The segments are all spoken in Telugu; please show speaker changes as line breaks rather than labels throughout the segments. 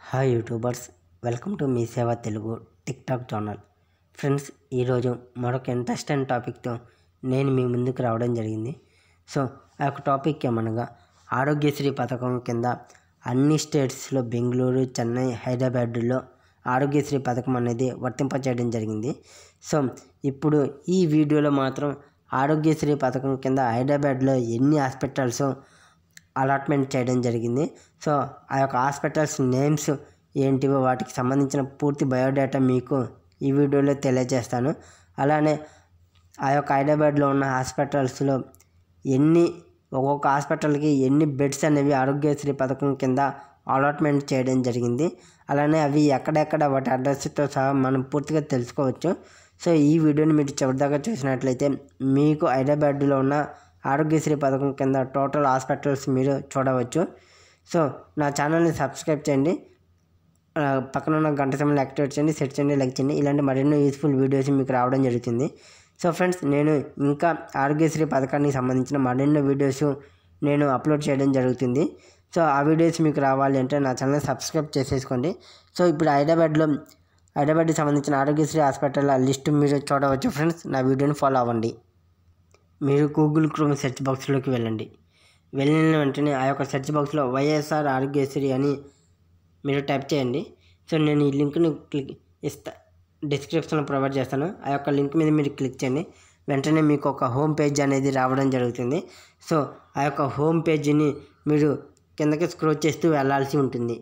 హాయ్ యూట్యూబర్స్ వెల్కమ్ టు మీ సేవ Telugu TikTok channel friends ఈరోజు మరొక ఇంట్రెస్టింగ్ టాపిక్తో నేను మీ ముందుకు రావడం జరిగింది సో ఆ యొక్క టాపిక్ ఏమనగా ఆరోగ్యశ్రీ పథకం కింద అన్ని స్టేట్స్లో బెంగళూరు చెన్నై హైదరాబాద్లో ఆరోగ్యశ్రీ పథకం అనేది వర్తింపచేయడం జరిగింది సో ఇప్పుడు ఈ వీడియోలో మాత్రం ఆరోగ్యశ్రీ పథకం కింద హైదరాబాద్లో ఎన్ని హాస్పిటల్స్ అలాట్మెంట్ చేయడం జరిగింది సో ఆ యొక్క హాస్పిటల్స్ నేమ్స్ ఏంటివో వాటికి సంబంధించిన పూర్తి బయోడేటా మీకు ఈ వీడియోలో తెలియజేస్తాను అలానే ఆ యొక్క హైదరాబాద్లో ఉన్న హాస్పిటల్స్లో ఎన్ని ఒక్కొక్క హాస్పిటల్కి ఎన్ని బెడ్స్ అనేవి ఆరోగ్యశ్రీ పథకం కింద అలాట్మెంట్ చేయడం జరిగింది అలానే అవి ఎక్కడెక్కడ వాటి అడ్రస్తో సహా మనం పూర్తిగా తెలుసుకోవచ్చు సో ఈ వీడియోని మీరు చివరిదాకా చూసినట్లయితే మీకు హైదరాబాద్లో ఉన్న ఆరోగ్యశ్రీ పథకం కింద టోటల్ హాస్పిటల్స్ మీరు చూడవచ్చు సో నా ఛానల్ని సబ్స్క్రైబ్ చేయండి ఆ, పక్కన ఉన్న గంట సమయంలో యాక్టివేట్ చేయండి సెట్ చేయండి లైక్ చేయండి ఇలాంటి మరెన్నో యూస్ఫుల్ వీడియోస్ మీకు రావడం జరుగుతుంది సో ఫ్రెండ్స్ నేను ఇంకా ఆరోగ్యశ్రీ పథకానికి సంబంధించిన మరెన్నో వీడియోస్ నేను అప్లోడ్ చేయడం జరుగుతుంది సో ఆ వీడియోస్ మీకు రావాలి అంటే నా ఛానల్ సబ్స్క్రైబ్ చేసేసుకోండి సో ఇప్పుడు హైదరాబాద్లో హైదరాబాద్కి సంబంధించిన ఆరోగ్యశ్రీ హాస్పిటల్ లిస్ట్ మీరు చూడవచ్చు ఫ్రెండ్స్ నా వీడియోని ఫాలో అవ్వండి మీరు గూగుల్ క్రోమ్ సెర్చ్ బాక్స్లోకి వెళ్ళండి వెళ్ళిన వెంటనే ఆ యొక్క సెర్చ్ బాక్స్లో వైఎస్ఆర్ ఆరోగ్యశ్రీ అని మీరు టైప్ చేయండి సో నేను ఈ లింక్ను క్లిక్ ఇస్తా డిస్క్రిప్షన్లో ప్రొవైడ్ చేస్తాను ఆ యొక్క లింక్ మీద మీరు క్లిక్ చేయండి వెంటనే మీకు ఒక హోమ్ పేజ్ అనేది రావడం జరుగుతుంది సో ఆ యొక్క హోమ్ పేజీని మీరు కిందకి స్క్రోల్ చేస్తూ వెళ్ళాల్సి ఉంటుంది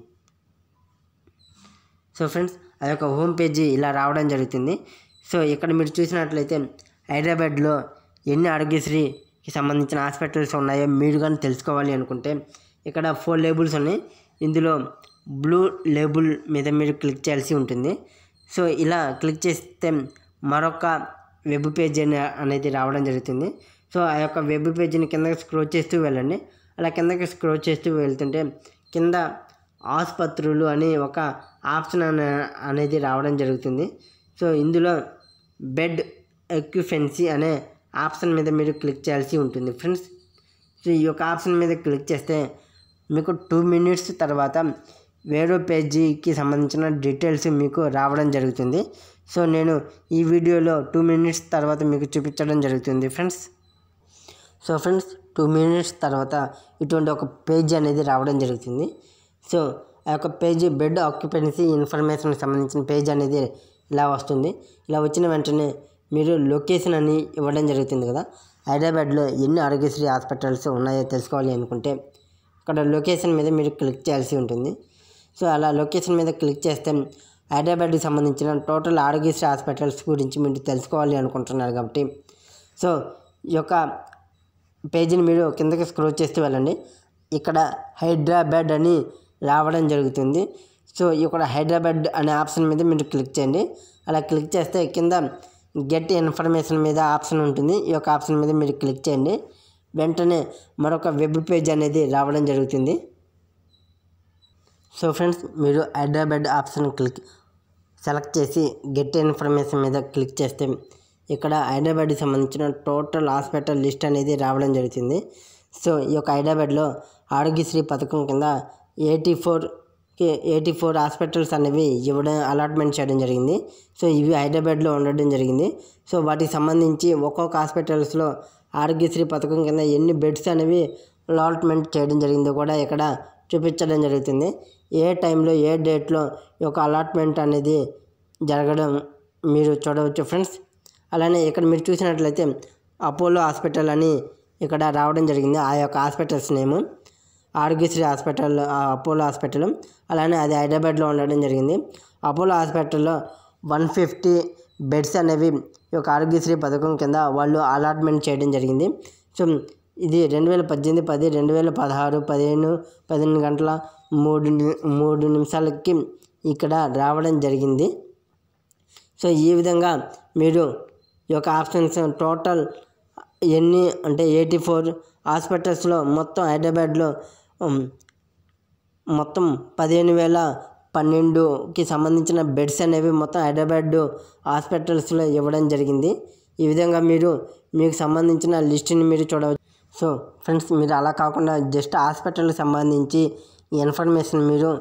సో ఫ్రెండ్స్ ఆ యొక్క హోమ్ పేజీ ఇలా రావడం జరుగుతుంది సో ఇక్కడ మీరు చూసినట్లయితే హైదరాబాద్లో ఎన్ని ఆరోగ్యశ్రీకి సంబంధించిన హాస్పిటల్స్ ఉన్నాయో మీరు కానీ తెలుసుకోవాలి అనుకుంటే ఇక్కడ ఫోర్ లేబుల్స్ ఉన్నాయి ఇందులో బ్లూ లేబుల్ మీద మీరు క్లిక్ చేయాల్సి ఉంటుంది సో ఇలా క్లిక్ చేస్తే మరొక వెబ్ పేజ్ అనే- అనేది రావడం జరుగుతుంది సో ఆ యొక్క వెబ్ పేజీని కిందకి స్క్రోల్ చేస్తూ వెళ్ళండి అలా కిందకి స్క్రోల్ చేస్తూ వెళ్తుంటే కింద ఆసుపత్రులు అని ఒక ఆప్షన్ అనే అనేది రావడం జరుగుతుంది సో ఇందులో బెడ్ ఎక్విఫెన్సీ అనే ఆప్షన్ మీద మీరు క్లిక్ చేయాల్సి ఉంటుంది ఫ్రెండ్స్ సో ఈ యొక్క ఆప్షన్ మీద క్లిక్ చేస్తే మీకు టూ మినిట్స్ తర్వాత వేరే పేజీకి సంబంధించిన డీటెయిల్స్ మీకు రావడం జరుగుతుంది సో నేను ఈ వీడియోలో టూ మినిట్స్ తర్వాత మీకు చూపించడం జరుగుతుంది friends so friends two minutes తర్వాత ఇటువంటి ఒక పేజ్ అనేది రావడం జరుగుతుంది సో ఆ యొక్క పేజీ బెడ్ ఆక్యుపెన్సీ ఇన్ఫర్మేషన్కి సంబంధించిన పేజ్ అనేది ఇలా వస్తుంది ఇలా వచ్చిన వెంటనే మీరు లొకేషన్ అని ఇవ్వడం జరుగుతుంది కదా హైదరాబాద్లో ఎన్ని ఆరోగ్యశ్రీ హాస్పిటల్స్ ఉన్నాయో తెలుసుకోవాలి అనుకుంటే ఇక్కడ లొకేషన్ మీద మీరు క్లిక్ చేయాల్సి ఉంటుంది సో అలా లొకేషన్ మీద క్లిక్ చేస్తే హైదరాబాద్కి సంబంధించిన టోటల్ ఆరోగ్యశ్రీ హాస్పిటల్స్ గురించి మీరు తెలుసుకోవాలి అనుకుంటున్నారు కాబట్టి సో ఈ యొక్క పేజీని మీరు కిందకి స్క్రోల్ చేస్తూ వెళ్ళండి ఇక్కడ హైదరాబాద్ అని రావడం జరుగుతుంది సో ఇక్కడ హైదరాబాద్ అనే ఆప్షన్ మీద మీరు క్లిక్ చేయండి అలా క్లిక్ చేస్తే కింద గెట్ ఇన్ఫర్మేషన్ మీద ఆప్షన్ ఉంటుంది ఈ యొక్క ఆప్షన్ మీద మీరు క్లిక్ చేయండి వెంటనే మరొక వెబ్ పేజ్ అనేది రావడం జరుగుతుంది సో ఫ్రెండ్స్ మీరు హైదరాబాద్ ఆప్షన్ క్లిక్ సెలెక్ట్ చేసి గెట్ ఇన్ఫర్మేషన్ మీద క్లిక్ చేస్తే ఇక్కడ హైదరాబాద్కి సంబంధించిన టోటల్ హాస్పిటల్ లిస్ట్ అనేది రావడం జరుగుతుంది సో ఈ యొక్క హైదరాబాద్లో ఆరోగ్యశ్రీ పథకం కింద ఎయిటీ ఫోర్కి ఎయిటీ ఫోర్ హాస్పిటల్స్ అనేవి ఇవ్వడం అలాట్మెంట్ చేయడం జరిగింది సో ఇవి హైదరాబాద్లో ఉండడం జరిగింది సో వాటికి సంబంధించి ఒక్కొక్క హాస్పిటల్స్లో ఆరోగ్యశ్రీ పథకం కింద ఎన్ని బెడ్స్ అనేవి అలాట్మెంట్ చేయడం జరిగిందో కూడా ఇక్కడ చూపించడం జరుగుతుంది ఏ టైంలో ఏ డేట్లో ఈ యొక్క అలాట్మెంట్ అనేది జరగడం మీరు చూడవచ్చు ఫ్రెండ్స్ అలానే ఇక్కడ మీరు చూసినట్లయితే అపోలో హాస్పిటల్ అని ఇక్కడ రావడం జరిగింది ఆ యొక్క హాస్పిటల్స్ నేము ఆరోగ్యశ్రీ హాస్పిటల్ ఆ అపోలో హాస్పిటల్ అలానే అది హైదరాబాద్లో ఉండడం జరిగింది అపోలో హాస్పిటల్లో వన్ ఫిఫ్టీ బెడ్స్ అనేవి ఈ యొక్క ఆరోగ్యశ్రీ పథకం కింద వాళ్ళు అలాట్మెంట్ చేయడం జరిగింది సో ఇది రెండు వేల పద్దెనిమిది పది రెండు వేల పదహారు పదిహేను పదిహేను గంటల మూడు ని- మూడు నిమిషాలకి ఇక్కడ రావడం జరిగింది సో ఈ విధంగా మీరు ఈ యొక్క ఆప్షన్స్ టోటల్ ఎన్ని అంటే ఎయిటీ ఫోర్ హాస్పిటల్స్లో మొత్తం హైదరాబాద్లో ఉమ్, మొత్తం పదిహేను వేల పన్నెండుకి సంబంధించిన బెడ్స్ అనేవి మొత్తం హైదరాబాద్ హాస్పిటల్స్లో ఇవ్వడం జరిగింది ఈ విధంగా మీరు మీకు సంబంధించిన లిస్టుని మీరు చూడవచ్చు సో ఫ్రెండ్స్ మీరు అలా కాకుండా జస్ట్ హాస్పిటల్కి సంబంధించి ఈ ఇన్ఫర్మేషన్ మీరు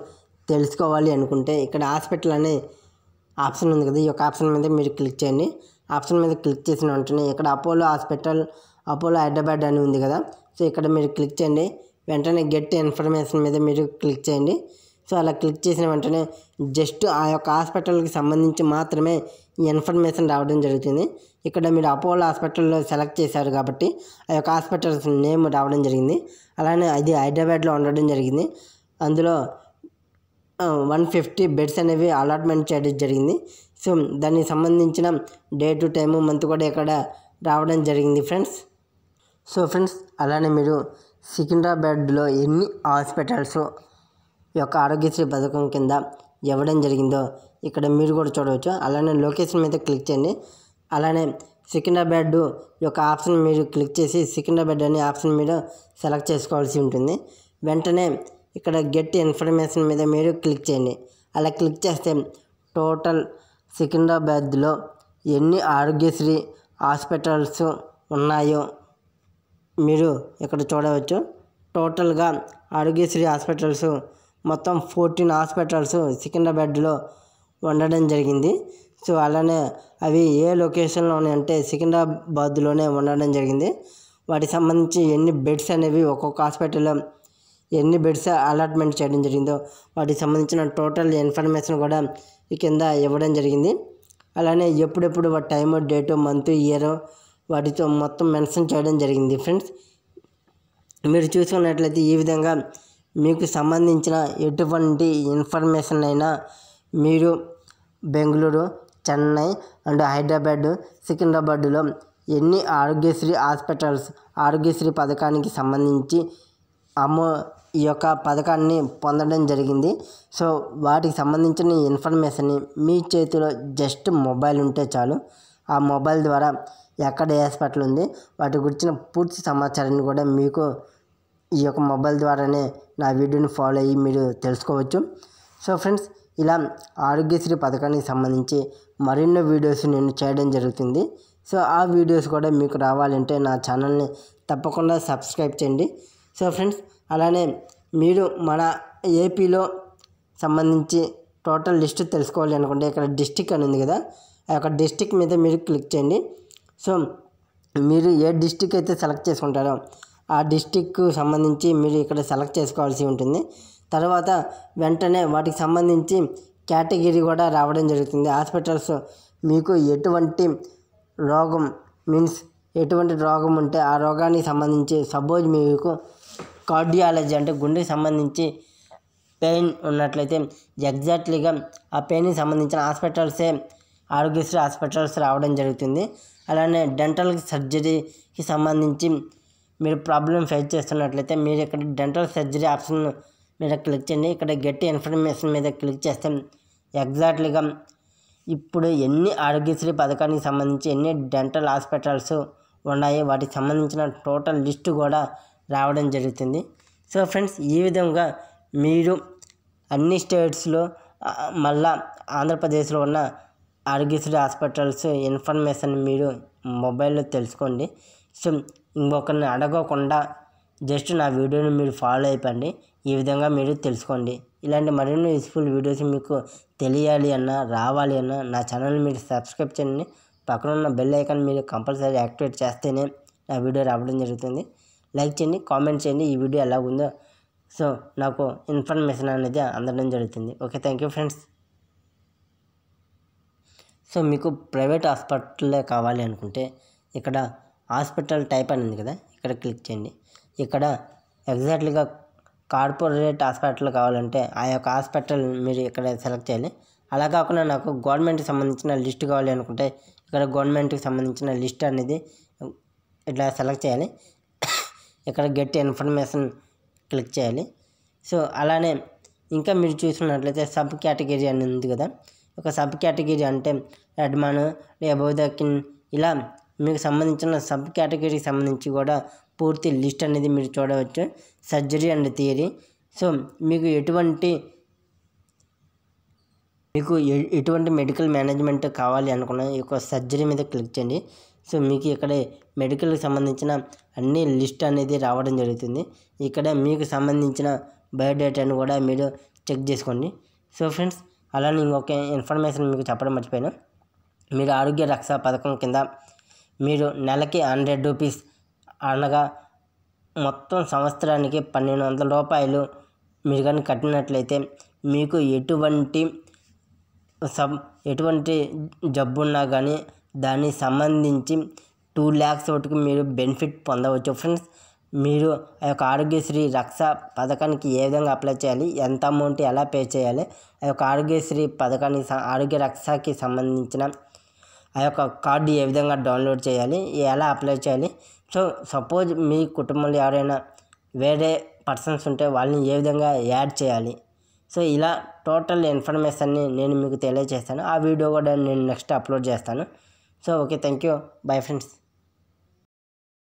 తెలుసుకోవాలి అనుకుంటే ఇక్కడ హాస్పిటల్ అనే ఆప్షన్ ఉంది కదా ఈ యొక్క ఆప్షన్ మీద మీరు క్లిక్ చేయండి ఆప్షన్ మీద క్లిక్ చేసిన వెంటనే ఇక్కడ అపోలో హాస్పిటల్ అపోలో హైదరాబాద్ అని ఉంది కదా సో ఇక్కడ మీరు క్లిక్ చేయండి వెంటనే గెట్ ఇన్ఫర్మేషన్ మీద మీరు క్లిక్ చేయండి సో అలా క్లిక్ చేసిన వెంటనే జస్ట్ ఆ యొక్క హాస్పిటల్కి సంబంధించి మాత్రమే ఈ ఇన్ఫర్మేషన్ రావడం జరుగుతుంది ఇక్కడ మీరు అపోలో హాస్పిటల్లో సెలెక్ట్ చేశారు కాబట్టి ఆ యొక్క హాస్పిటల్ నేమ్ రావడం జరిగింది అలానే అది హైదరాబాద్లో ఉండడం జరిగింది అందులో వన్ ఫిఫ్టీ బెడ్స్ అనేవి అలాట్మెంట్ చేయడం జరిగింది సో దానికి సంబంధించిన డే టు టైము మంత్ కూడా ఇక్కడ రావడం జరిగింది ఫ్రెండ్స్ సో ఫ్రెండ్స్ అలానే మీరు సికింద్రాబాద్లో ఎన్ని హాస్పిటల్స్ ఈ యొక్క ఆరోగ్యశ్రీ పథకం కింద ఇవ్వడం జరిగిందో ఇక్కడ మీరు కూడా చూడవచ్చు అలానే లొకేషన్ మీద క్లిక్ చేయండి అలానే సికింద్రాబాద్ యొక్క ఆప్షన్ మీరు క్లిక్ చేసి సికింద్రాబాద్ అనే ఆప్షన్ మీద సెలెక్ట్ చేసుకోవాల్సి ఉంటుంది వెంటనే ఇక్కడ గెట్ ఇన్ఫర్మేషన్ మీద మీరు క్లిక్ చేయండి అలా క్లిక్ చేస్తే టోటల్ సికింద్రాబాద్లో ఎన్ని ఆరోగ్యశ్రీ హాస్పిటల్స్ ఉన్నాయో మీరు ఇక్కడ చూడవచ్చు టోటల్గా ఆరోగ్యశ్రీ హాస్పిటల్స్ మొత్తం ఫోర్టీన్ హాస్పిటల్స్ సికింద్రాబాద్లో ఉండడం జరిగింది సో అలానే అవి ఏ లొకేషన్లో ఉన్నాయంటే సికింద్రాబాద్లోనే ఉండడం జరిగింది వాటికి సంబంధించి ఎన్ని బెడ్స్ అనేవి ఒక్కొక్క హాస్పిటల్లో ఎన్ని బెడ్స్ అలాట్మెంట్ చేయడం జరిగిందో వాటికి సంబంధించిన టోటల్ ఇన్ఫర్మేషన్ కూడా ఈ కింద ఇవ్వడం జరిగింది అలానే ఎప్పుడెప్పుడు వాటి టైము డేటు మంత్ ఇయర్ వాటితో మొత్తం మెన్షన్ చేయడం జరిగింది ఫ్రెండ్స్ మీరు చూసుకున్నట్లయితే ఈ విధంగా మీకు సంబంధించిన ఎటువంటి ఇన్ఫర్మేషన్ అయినా మీరు బెంగళూరు చెన్నై అండ్ హైదరాబాద్ సికింద్రాబాద్లో ఎన్ని ఆరోగ్యశ్రీ హాస్పిటల్స్ ఆరోగ్యశ్రీ పథకానికి సంబంధించి అమ్మో ఈ యొక్క పథకాన్ని పొందడం జరిగింది సో వాటికి సంబంధించిన ఇన్ఫర్మేషన్ని మీ చేతిలో జస్ట్ మొబైల్ ఉంటే చాలు ఆ మొబైల్ ద్వారా ఎక్కడ ఏ హాస్పిటల్ ఉంది వాటి గురించిన పూర్తి సమాచారాన్ని కూడా మీకు ఈ యొక్క మొబైల్ ద్వారానే నా వీడియోని ఫాలో అయ్యి మీరు తెలుసుకోవచ్చు సో ఫ్రెండ్స్ ఇలా ఆరోగ్యశ్రీ పథకానికి సంబంధించి మరెన్నో వీడియోస్ నేను చేయడం జరుగుతుంది సో ఆ వీడియోస్ కూడా మీకు రావాలంటే నా ఛానల్ని తప్పకుండా సబ్స్క్రైబ్ చేయండి సో ఫ్రెండ్స్ అలానే మీరు మన ఏపీలో సంబంధించి టోటల్ లిస్ట్ తెలుసుకోవాలి అనుకుంటే ఇక్కడ డిస్టిక్ అని ఉంది కదా ఆ యొక్క డిస్టిక్ మీద మీరు క్లిక్ చేయండి సో మీరు ఏ డిస్టిక్ అయితే సెలెక్ట్ చేసుకుంటారో ఆ డిస్టిక్కు సంబంధించి మీరు ఇక్కడ సెలెక్ట్ చేసుకోవాల్సి ఉంటుంది తర్వాత వెంటనే వాటికి సంబంధించి కేటగిరీ కూడా రావడం జరుగుతుంది హాస్పిటల్స్ మీకు ఎటువంటి రోగం మీన్స్ ఎటువంటి రోగం ఉంటే ఆ రోగానికి సంబంధించి సపోజ్ మీకు కార్డియాలజీ అంటే గుండెకి సంబంధించి పెయిన్ ఉన్నట్లయితే ఎగ్జాక్ట్లీగా ఆ పెయిన్కి సంబంధించిన హాస్పిటల్సే ఆరోగ్యశ్రీ హాస్పిటల్స్ రావడం జరుగుతుంది అలానే డెంటల్ సర్జరీకి సంబంధించి మీరు ప్రాబ్లం ఫేస్ చేస్తున్నట్లయితే మీరు ఇక్కడ డెంటల్ సర్జరీ ఆప్షన్ మీద క్లిక్ చేయండి ఇక్కడ గట్టి ఇన్ఫర్మేషన్ మీద క్లిక్ చేస్తే ఎగ్జాక్ట్లీగా ఇప్పుడు ఎన్ని ఆరోగ్యశ్రీ పథకానికి సంబంధించి ఎన్ని డెంటల్ హాస్పిటల్స్ ఉన్నాయి వాటికి సంబంధించిన టోటల్ లిస్టు కూడా రావడం జరుగుతుంది సో ఫ్రెండ్స్ ఈ విధంగా మీరు అన్ని స్టేట్స్లో ఆ, మళ్ళా ఆంధ్రప్రదేశ్లో ఉన్న ఆరోగ్యశ్రీ హాస్పిటల్స్ ఇన్ఫర్మేషన్ మీరు మొబైల్లో తెలుసుకోండి సో ఇంకొకరిని అడగకుండా జస్ట్ నా వీడియోని మీరు ఫాలో అయిపోండి ఈ విధంగా మీరు తెలుసుకోండి ఇలాంటి మరిన్ని యూస్ఫుల్ వీడియోస్ మీకు తెలియాలి అన్నా రావాలి అన్నా నా ఛానల్ మీరు సబ్స్క్రైబ్ చేయండి పక్కన ఉన్న బెల్ ఐకాన్ మీరు కంపల్సరీ యాక్టివేట్ చేస్తేనే నా వీడియో రావడం జరుగుతుంది లైక్ చేయండి కామెంట్ చేయండి ఈ వీడియో ఎలా ఉందో సో నాకు ఇన్ఫర్మేషన్ అనేది అందడం జరుగుతుంది okay thank you friends so మీకు ప్రైవేట్ హాస్పిటల్లే కావాలి అనుకుంటే ఇక్కడ హాస్పిటల్ టైప్ అని ఉంది కదా ఇక్కడ క్లిక్ చేయండి ఇక్కడ ఎగ్జాక్ట్లీగా కార్పొరేట్ హాస్పిటల్ కావాలంటే ఆ యొక్క హాస్పిటల్ మీరు ఇక్కడ సెలెక్ట్ చేయాలి అలా కాకుండా నాకు గవర్నమెంట్కి సంబంధించిన లిస్ట్ కావాలి అనుకుంటే ఇక్కడ గవర్నమెంట్కి సంబంధించిన లిస్ట్ అనేది ఇట్లా సెలెక్ట్ చేయాలి ఇక్కడ గెట్ ఇన్ఫర్మేషన్ క్లిక్ చేయాలి సో అలానే ఇంకా మీరు చూసుకున్నట్లయితే సబ్ కేటగిరీ అని ఉంది కదా ఒక సబ్ కేటగిరీ అంటే అడ్మాన్ అబౌవ్ ద కిన్ ఇలా మీకు సంబంధించిన సబ్ కేటగిరీకి సంబంధించి కూడా పూర్తి లిస్ట్ అనేది మీరు చూడవచ్చు సర్జరీ అండ్ థియరీ సో మీకు ఎటువంటి మీకు ఎ- ఎటువంటి మెడికల్ మేనేజ్మెంట్ కావాలి అనుకున్న ఈ యొక్క సర్జరీ మీద క్లిక్ చేయండి సో మీకు ఇక్కడ మెడికల్కి సంబంధించిన అన్ని లిస్ట్ అనేది రావడం జరుగుతుంది ఇక్కడ మీకు సంబంధించిన బయోడేటాను కూడా మీరు చెక్ చేసుకోండి సో ఫ్రెండ్స్ అలానే ఇంకొక ఇన్ఫర్మేషన్ మీకు చెప్పడం మర్చిపోయాను మీరు ఆరోగ్య రక్ష పథకం కింద మీరు నెలకి హండ్రెడ్ రూపీస్ అనగా మొత్తం సంవత్సరానికి పన్నెండు వందల రూపాయలు మీరు కానీ కట్టినట్లయితే మీకు ఎటువంటి సబ్ ఎటువంటి జబ్బు ఉన్నా కానీ దానికి సంబంధించి టూ ల్యాక్స్ వరకు మీరు బెనిఫిట్ పొందవచ్చు ఫ్రెండ్స్ మీరు ఆ యొక్క ఆరోగ్యశ్రీ రక్ష పథకానికి ఏ విధంగా అప్లై చేయాలి ఎంత అమౌంట్ ఎలా పే చేయాలి ఆ యొక్క ఆరోగ్యశ్రీ పథకానికి స- ఆరోగ్య రక్షకి సంబంధించిన ఆ యొక్క కార్డు ఏ విధంగా డౌన్లోడ్ చేయాలి ఎలా అప్లై చేయాలి సో సపోజ్ మీ కుటుంబంలో ఎవరైనా వేరే పర్సన్స్ ఉంటే వాళ్ళని ఏ విధంగా యాడ్ చేయాలి సో ఇలా టోటల్ ఇన్ఫర్మేషన్ని నేను మీకు తెలియజేస్తాను ఆ వీడియో కూడా నేను నెక్స్ట్ అప్లోడ్ చేస్తాను so okay thank you bye friends